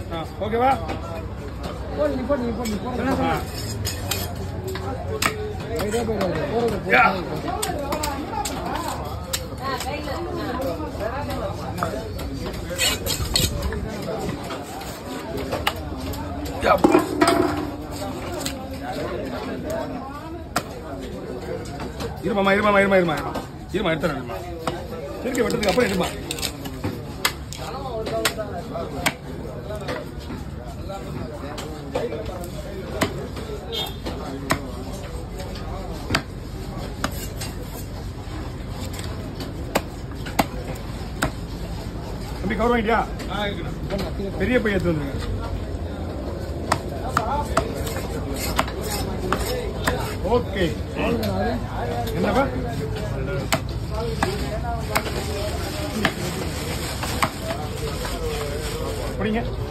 ஆ ஓகேவா போடு நீ போடு நீ போடு நீ போடு ஆ. போயிட்டே போயிடாது போறது யா. யா. இருமாமா இருமாமா இருமா இருமா இருமா இருமா எடுத்துறேன் இருமா இருக்க வெட்டதுக்கு அப்புறம் எடுமா தம்பி கவர் வாங்கிட்டியா பெரிய பையன் எடுத்து வந்துருங்க ஓகே என்னப்பா பிடிங்க